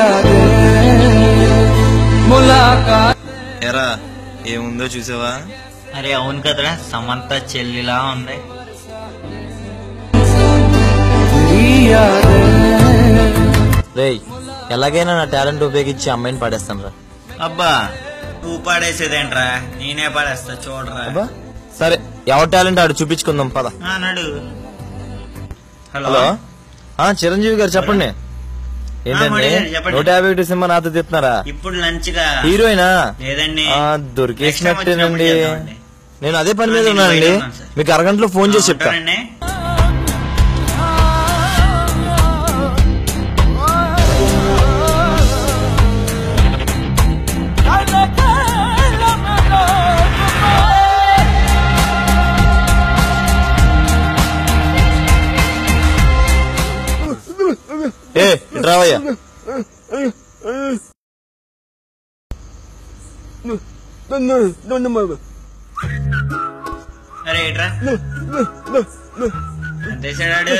ఎరా ఏముందో చూసావా అరే అవును కదరా సమంత చెల్లిలా ఉంది రేయ్ ఎలాగైనా నా టాలెంట్ ఉపయోగించి అమ్మాయిని పడేస్తాను రా అబ్బా నువ్వు పాడేసేదేంట్రా నేనే పాడేస్తా చూడరా అబ్బా సరే ఎవరి టాలెంట్ ఆడు చూపించుకుందాం పద ఆ, నడు హలో హలో ఆ చిరంజీవి గారు చెప్పండి ఏంటండి మణి గారు, చెప్పండి. నూట యాభై ఒకటి సినిమా నాతో తిప్పుతున్నారా ఇప్పుడు లంచ్ గా హీరోయినా లేదండి ఆ, Next time దొరికేసినట్టేనండి వచ్చినప్పుడు చేద్దామండి. నేను అదే పని ఆ, మీద నేను ఉన్నానండి బయట ఉన్నాను, సార్. మీకు అరగంటలో ఫోన్ చేసి చెప్తా ఉంటానండి. ఏ ఇటు రావయ్యా అరే ఏట్రా ఎంత వేసాడాడు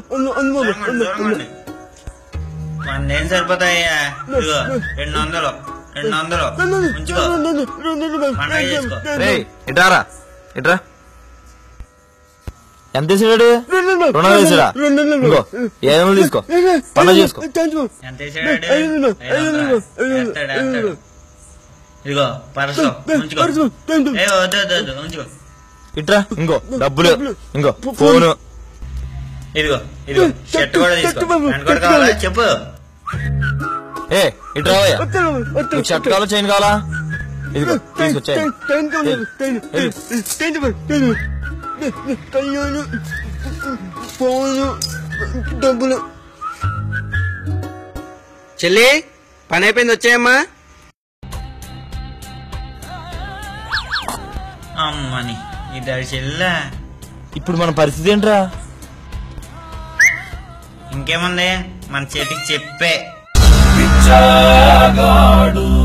వందేం సరిపోతాయ్యా ఇదిగో రెండు వందలు రెండు వందలు ఉంచుకో పండగ చేసుకో రేయ్ ఇటారా ఇట్రా ఎంత వేసాడు రుణం వేసాడా ఇంకో ఏడు వందలు తీసుకో పండుగ చేసుకో ఎంత వేసాడాడు ఐదు వందలా? వేస్తాడు, వేస్తాడు. ఇదిగో పరసు ఉంచుకో ఏ వద్దు వద్దు వద్దు ఉంచుకో ఇట్రా ఇంకో డబ్బులు ఇంకో ఫోను ఇదిగో ఇదిగో షర్ట్ కూడా తీసుకో ప్యాంట్ కూడా కావాలా చెప్పు ఏ ఇటు రావయ్యా నీకు షర్ట్ కావాలా చైన్ కావాలా ఇదిగో తీసుకో చైన్ డబ్బులు చెల్లి పని అయిపోయింది వచ్చాయమ్మా అమ్మని ఇద్దరు చెల్లా ఇప్పుడు మన పరిస్థితి ఏంట్రా ఇంకేముంది మన చేతికి చెప్పే పిచ్చాగాడు